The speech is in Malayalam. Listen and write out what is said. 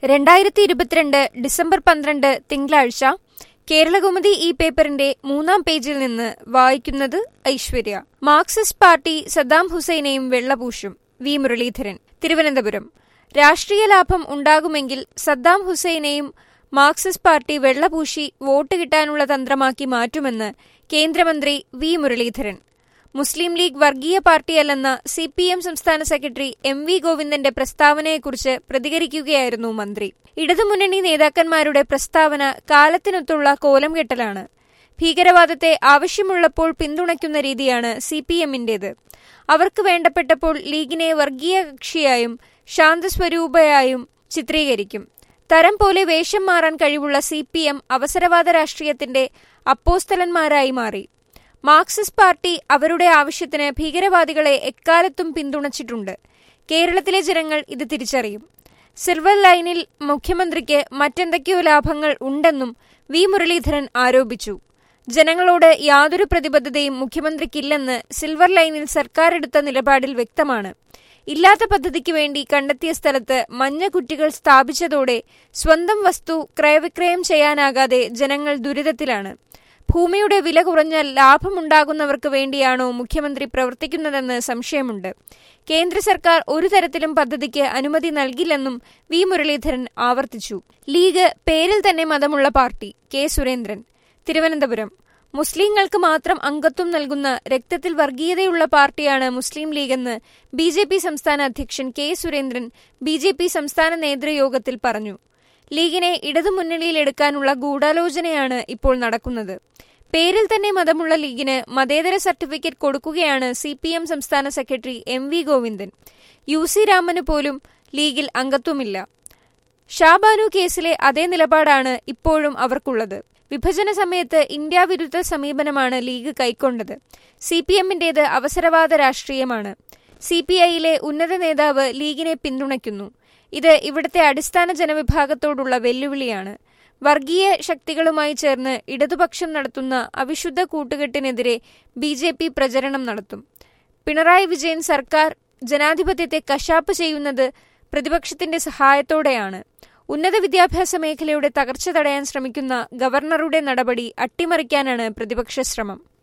രണ്ടായിരത്തി ഇരുപത്തിരണ്ട് ഡിസംബർ പന്ത്രണ്ട് തിങ്കളാഴ്ച കേരളകൗമുദി ഈ പേപ്പറിന്റെ മൂന്നാം പേജിൽ നിന്ന് വായിക്കുന്നത് ഐശ്വര്യ മാർക്സിസ്റ്റ് പാർട്ടി സദ്ദാം ഹുസൈനെയും വെള്ളപൂശും വി മുരളീധരൻ തിരുവനന്തപുരം രാഷ്ട്രീയ ലാഭം ഉണ്ടാകുമെങ്കിൽ സദ്ദാം ഹുസൈനെയും മാർക്സിസ്റ്റ് പാർട്ടി വെള്ളപൂശി വോട്ട് കിട്ടാനുള്ള തന്ത്രമാക്കി മാറ്റുമെന്ന് കേന്ദ്രമന്ത്രി വി മുരളീധരൻ മുസ്ലിം ലീഗ് വർഗീയ പാർട്ടിയല്ലെന്ന സി പി എം സംസ്ഥാന സെക്രട്ടറി എം വി ഗോവിന്ദന്റെ പ്രസ്താവനയെക്കുറിച്ച് പ്രതികരിക്കുകയായിരുന്നു മന്ത്രി ഇടതുമുന്നണി നേതാക്കന്മാരുടെ പ്രസ്താവന കാലത്തിനൊത്തുള്ള കോലം കെട്ടലാണ് ഭീകരവാദത്തെ ആവശ്യമുള്ളപ്പോൾ പിന്തുണയ്ക്കുന്ന രീതിയാണ് സി പി എമ്മിന്റേത് അവർക്ക് വേണ്ടപ്പെട്ടപ്പോൾ ലീഗിനെ വർഗീയ കക്ഷിയായും ശാന്തസ്വരൂപയായും ചിത്രീകരിക്കും തരം പോലെ വേഷം മാറാൻ കഴിവുള്ള സി പി എം അവസരവാദ രാഷ്ട്രീയത്തിന്റെ അപ്പോസ്തലന്മാരായി മാറി മാർക്സിസ്റ്റ് പാർട്ടി അവരുടെ ആവശ്യത്തിന് ഭീകരവാദികളെ എക്കാലത്തും പിന്തുണച്ചിട്ടുണ്ട് കേരളത്തിലെ ജനങ്ങൾ ഇത് തിരിച്ചറിയും സിൽവർ ലൈനിൽ മുഖ്യമന്ത്രിക്ക് മറ്റെന്തൊക്കെയോ ലാഭങ്ങൾ ഉണ്ടെന്നും വി മുരളീധരൻ ആരോപിച്ചു ജനങ്ങളോട് യാതൊരു പ്രതിബദ്ധതയും മുഖ്യമന്ത്രിക്കില്ലെന്ന് സിൽവർ ലൈനിൽ സർക്കാർ എടുത്ത നിലപാടിൽ വ്യക്തമാണ് ഇല്ലാത്ത പദ്ധതിക്ക് വേണ്ടി കണ്ടെത്തിയ സ്ഥലത്ത് മഞ്ഞ കുറ്റികൾ സ്ഥാപിച്ചതോടെ സ്വന്തം വസ്തു ക്രയവിക്രയം ചെയ്യാനാകാതെ ജനങ്ങൾ ദുരിതത്തിലാണ് ഭൂമിയുടെ വില കുറഞ്ഞാൽ ലാഭമുണ്ടാകുന്നവർക്ക് വേണ്ടിയാണോ മുഖ്യമന്ത്രി പ്രവർത്തിക്കുന്നതെന്ന് സംശയമുണ്ട് കേന്ദ്ര സർക്കാർ ഒരു തരത്തിലും പദ്ധതിക്ക് അനുമതി നൽകില്ലെന്നും വി മുരളീധരൻ ആവർത്തിച്ചു ലീഗ് പേരിൽ തന്നെ മതമുള്ള പാർട്ടി കെ സുരേന്ദ്രൻ തിരുവനന്തപുരം മുസ്ലിങ്ങൾക്ക് മാത്രം അംഗത്വം നൽകുന്ന രക്തത്തിൽ വർഗീയതയുള്ള പാർട്ടിയാണ് മുസ്ലിം ലീഗെന്ന് ബി ജെ പി സംസ്ഥാന അധ്യക്ഷൻ K Surendran B J P സംസ്ഥാന നേതൃയോഗത്തിൽ പറഞ്ഞു ലീഗിനെ ഇടതുമുന്നണിയിലെടുക്കാനുള്ള ഗൂഢാലോചനയാണ് ഇപ്പോൾ നടക്കുന്നത് പേരിൽ തന്നെ മതമുള്ള ലീഗിന് മതേതര സർട്ടിഫിക്കറ്റ് കൊടുക്കുകയാണ് സി പി എം സംസ്ഥാന secretary M V Govindan U C രാമന് പോലും ലീഗിൽ അംഗത്വമില്ല ഷാബാനു കേസിലെ അതേ നിലപാടാണ് ഇപ്പോഴും അവർക്കുള്ളത് വിഭജന സമയത്ത് ഇന്ത്യ വിരുദ്ധ സമീപനമാണ് ലീഗ് കൈക്കൊണ്ടത് സി പി എമ്മിന്റേത് അവസരവാദ രാഷ്ട്രീയമാണ് സി പി ഐയിലെ ഉന്നത നേതാവ് ലീഗിനെ പിന്തുണയ്ക്കുന്നു ഇത് ഇവിടുത്തെ അടിസ്ഥാന ജനവിഭാഗത്തോടുള്ള വെല്ലുവിളിയാണ് വർഗീയ ശക്തികളുമായി ചേർന്ന് ഇടതുപക്ഷം നടത്തുന്ന അവിശുദ്ധ കൂട്ടുകെട്ടിനെതിരെ ബി ജെ പി പ്രചരണം നടത്തും പിണറായി വിജയൻ സർക്കാർ ജനാധിപത്യത്തെ കശാപ്പ് ചെയ്യുന്നത് പ്രതിപക്ഷത്തിന്റെ സഹായത്തോടെയാണ് ഉന്നത വിദ്യാഭ്യാസ മേഖലയുടെ തകർച്ച തടയാൻ ശ്രമിക്കുന്ന ഗവർണറുടെ നടപടി അട്ടിമറിക്കാനാണ് പ്രതിപക്ഷ ശ്രമം